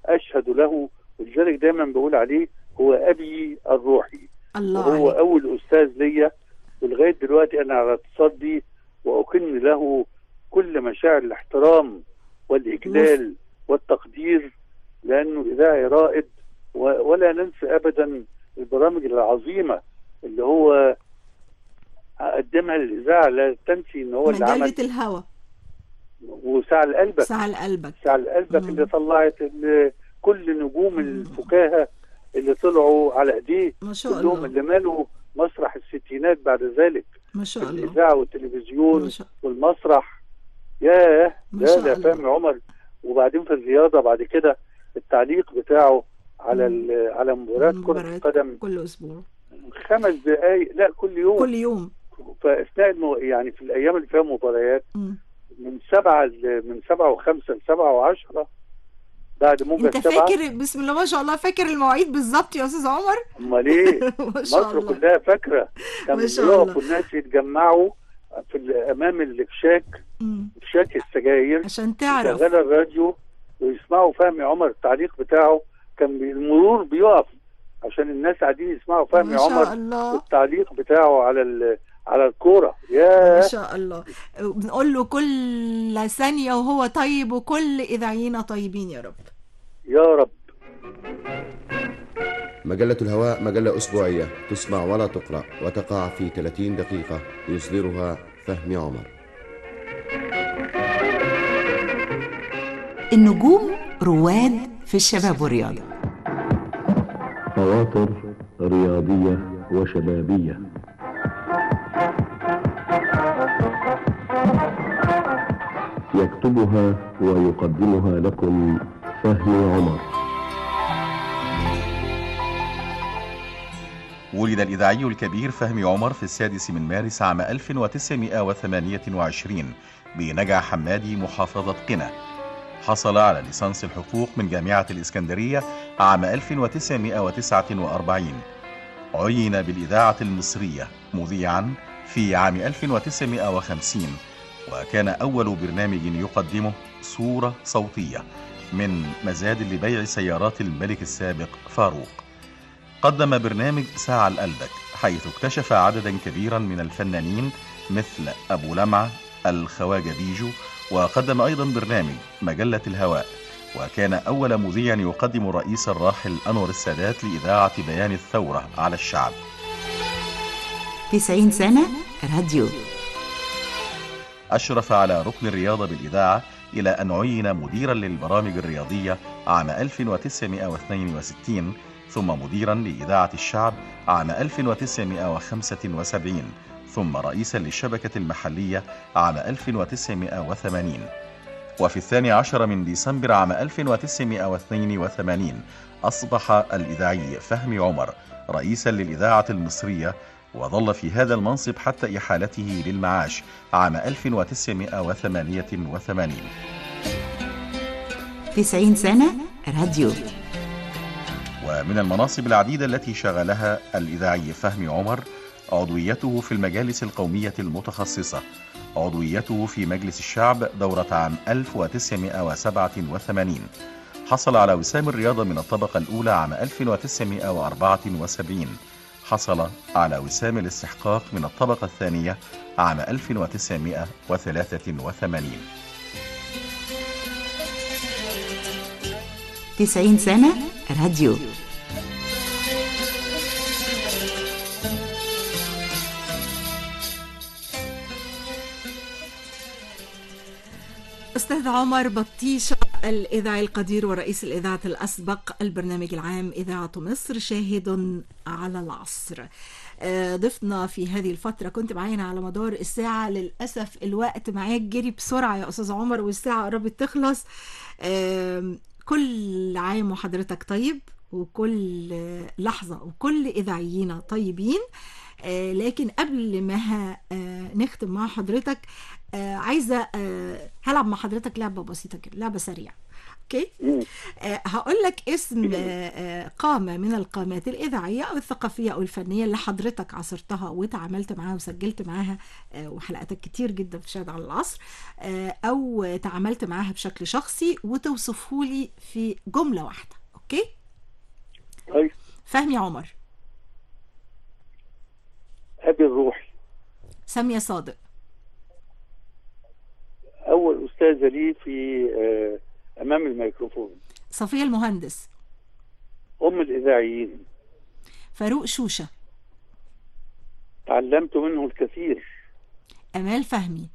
اشهد له ولذلك دايما بقول عليه هو ابي الروحي الله وهو عليك اول استاذ ليا ولغايه دلوقتي انا على اتصال بيه واكن له كل مشاعر الاحترام والاجلال والتقدير لانه اذاعي رائد و- ولا ننسى ابدا البرامج العظيمه اللي هو قدمها للاذاعه لا تنسي ان هو اللي عمل مجلة الهوى وساعة لقلبك ساعة لقلبك ساعة لقلبك مم. اللي طلعت ال- كل نجوم الفكاهه اللي طلعوا على ايديه ما شاء كلهم الله اللي مالوا مسرح الستينات بعد ذلك ما شاء الله الاذاعه والتلفزيون ما شاء والمسرح ياه ما لا شاء ده الله. فهمي عمر وبعدين في الرياضه بعد كده التعليق بتاعه على مم. ال- على مباريات كره مباريات القدم كل اسبوع خمس دقائق لا كل يوم كل يوم فاثناء المو... يعني في الايام اللي فيها مباريات مم. من سبعه ل... من سبعه وخمسه لسبعه وعشره بعد موجة انت سبعه فاكر بسم الله ما شاء الله فاكر المواعيد بالظبط يا استاذ عمر امال ايه ما شاء مصر الله كلها فاكره كان ما شاء بيقفوا الله. الناس يتجمعوا في ال- امام الكشاك مم. كشاك السجاير عشان تعرف شغال الراديو ويسمعوا فهمي عمر التعليق بتاعه كان بي- المرور بيقف عشان الناس قاعدين يسمعوا فهمي ما شاء عمر الله التعليق بتاعه على ال- على الكوره ما ياه شاء الله بنقول له كل ثانية وهو طيب وكل إذاعينا طيبين يا رب يا رب مجلة الهواء مجلة أسبوعية تسمع ولا تقرأ وتقع في 30 دقيقة يصدرها فهمي عمر النجوم رواد في الشباب والرياضة خواطر رياضية وشبابية يكتبها ويقدمها لكم فهمي عمر ولد الإذاعي الكبير فهمي عمر في السادس من مارس عام 1928 بنجع حمادي محافظة قنا حصل على ليسانس الحقوق من جامعة الإسكندرية عام 1949 عين بالإذاعة المصرية مذيعا في عام 1950 وكان أول برنامج يقدمه صورة صوتية من مزاد لبيع سيارات الملك السابق فاروق قدم برنامج ساعة لقلبك حيث اكتشف عددا كبيرا من الفنانين مثل أبو لمعة الخواجة بيجو وقدم أيضا برنامج مجلة الهواء وكان أول مذيع يقدم الرئيس الراحل أنور السادات لإذاعة بيان الثورة على الشعب 90 سنة راديو أشرف على ركن الرياضة بالإذاعة إلى أن عين مديرا للبرامج الرياضية عام 1962 ثم مديرا لإذاعة الشعب عام 1975 ثم رئيسا للشبكة المحلية عام 1980 وفي الثاني عشر من ديسمبر عام 1982 أصبح الإذاعي فهمي عمر رئيسا للإذاعة المصرية وظل في هذا المنصب حتى إحالته للمعاش عام 1988 90 سنة راديو ومن المناصب العديدة التي شغلها الإذاعي فهمي عمر عضويته في المجالس القومية المتخصصة عضويته في مجلس الشعب دورة عام 1987 حصل على وسام الرياضة من الطبقة الأولى عام 1974 حصل على وسام الاستحقاق من الطبقة الثانية عام 1983 90 سنة راديو أستاذ عمر بطيشة الإذاعي القدير ورئيس الإذاعة الأسبق البرنامج العام إذاعة مصر شاهد على العصر آه، ضفنا في هذه الفترة كنت معانا على مدار الساعة للأسف الوقت معاك جري بسرعة يا أستاذ عمر والساعة قربت تخلص آم، كل عام وحضرتك طيب وكل لحظة وكل إذاعيين طيبين آه، لكن قبل ما ه- آه، نختم مع حضرتك آه، عايزه آه، هلعب مع حضرتك لعبه بسيطه كده لعبه سريعه اوكي آه، هقول لك اسم آه، آه، قامه من القامات الاذاعيه او الثقافيه او الفنيه اللي حضرتك عاصرتها وتعاملت معاها وسجلت معاها آه، وحلقاتك كتير جدا في شاهد على العصر آه، او تعاملت معاها بشكل شخصي وتوصفه لي في جمله واحده اوكي طيب فهمي عمر ابي الروحي ساميه صادق اول استاذه لي في آه، امام الميكروفون صفيه المهندس ام الاذاعيين فاروق شوشه تعلمت منه الكثير امال فهمي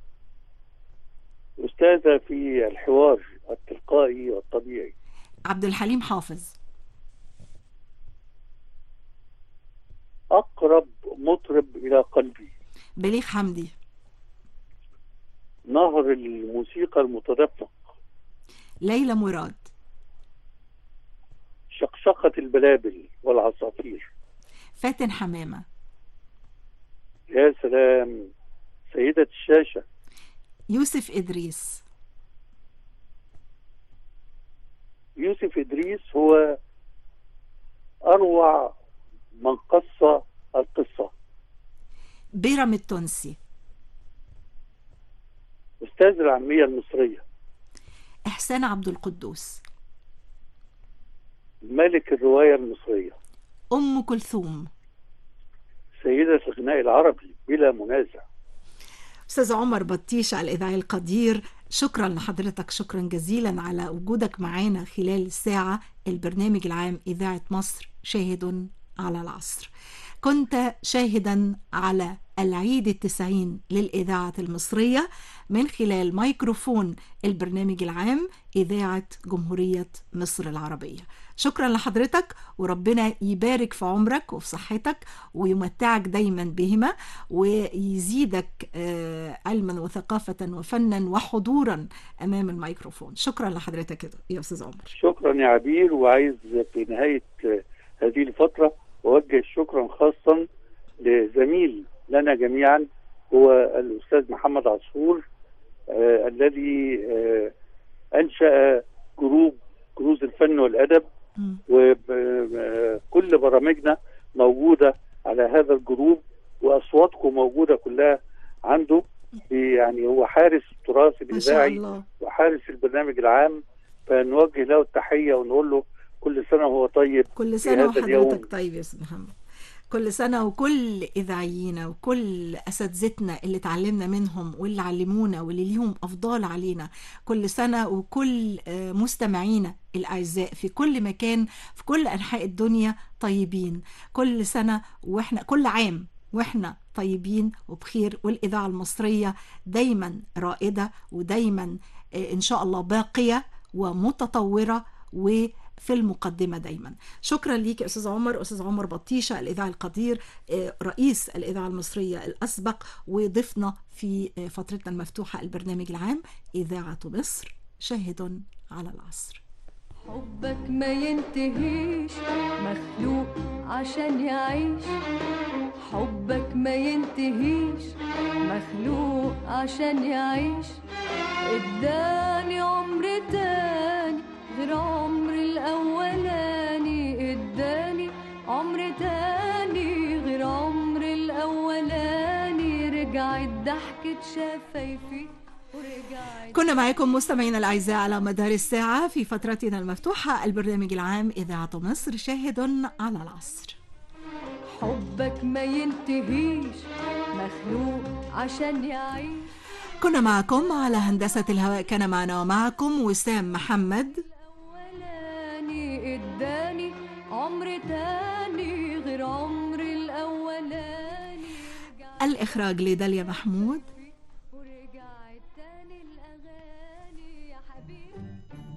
استاذه في الحوار التلقائي والطبيعي عبد الحليم حافظ اقرب مطرب الى قلبي بليغ حمدي نهر الموسيقى المتدفق ليلى مراد شقشقة البلابل والعصافير فاتن حمامه يا سلام سيدة الشاشة يوسف ادريس يوسف إدريس هو أروع من قص القصة بيرام التونسي أستاذ العامية المصرية احسان عبد القدوس ملك الرواية المصرية ام كلثوم سيدة الغناء العربي بلا منازع استاذ عمر بطيش على الاذاعي القدير شكرا لحضرتك شكرا جزيلا على وجودك معانا خلال الساعه البرنامج العام اذاعه مصر شاهد على العصر كنت شاهدا على العيد التسعين للإذاعة المصرية من خلال ميكروفون البرنامج العام إذاعة جمهورية مصر العربية شكرا لحضرتك وربنا يبارك في عمرك وفي صحتك ويمتعك دايما بهما ويزيدك آه، علما وثقافة وفنا وحضورا أمام الميكروفون شكرا لحضرتك يا أستاذ عمر شكرا يا عبير وعايز في نهاية آه، هذه الفترة أوجه شكرا خاصا لزميل لنا جميعا هو الأستاذ محمد عصفور آه الذي آه أنشأ جروب كروز الفن والأدب وكل برامجنا موجودة على هذا الجروب وأصواتكم موجودة كلها عنده يعني هو حارس التراث ما شاء الإذاعي الله وحارس البرنامج العام فنوجه له التحية ونقول له كل سنة وهو طيب كل في سنة هذا اليوم. وحضرتك طيب يا أستاذ محمد كل سنة وكل إذاعينا وكل أساتذتنا اللي اتعلمنا منهم واللي علمونا واللي ليهم أفضال علينا كل سنة وكل آه، مستمعينا الأعزاء في كل مكان في كل أنحاء الدنيا طيبين كل سنة وإحنا كل عام وإحنا طيبين وبخير والإذاعة المصرية دايما رائدة ودايما آه، إن شاء الله باقية ومتطورة و في المقدمة دايما شكرا ليك يا أستاذ عمر أستاذ عمر بطيشة الإذاعي القدير آه، رئيس الإذاعة المصرية الأسبق وضيفنا في آه، فترتنا المفتوحة البرنامج العام إذاعة مصر شاهد على العصر حبك ما ينتهيش مخلوق عشان يعيش حبك ما ينتهيش مخلوق عشان يعيش اداني عمر تاني غير عمر الاولاني اداني عمر تاني غير عمر الاولاني رجعت ضحكة شفايفي ورجعت كنا معكم مستمعينا الأعزاء على مدار الساعة في فترتنا المفتوحة البرنامج العام إذاعة مصر شاهد على العصر حبك ما ينتهيش مخلوق عشان يعيش كنا معكم على هندسة الهواء كان معنا ومعكم وسام محمد الأولاني اداني عمر تاني غير عمر الأولاني الإخراج لداليا محمود ورجعت تاني الأغاني يا حبيبي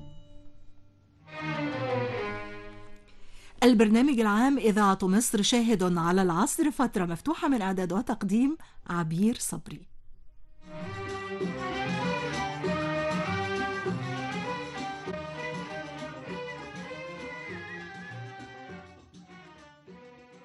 البرنامج العام إذاعة مصر شاهد على العصر فترة مفتوحة من إعداد وتقديم عبير صبري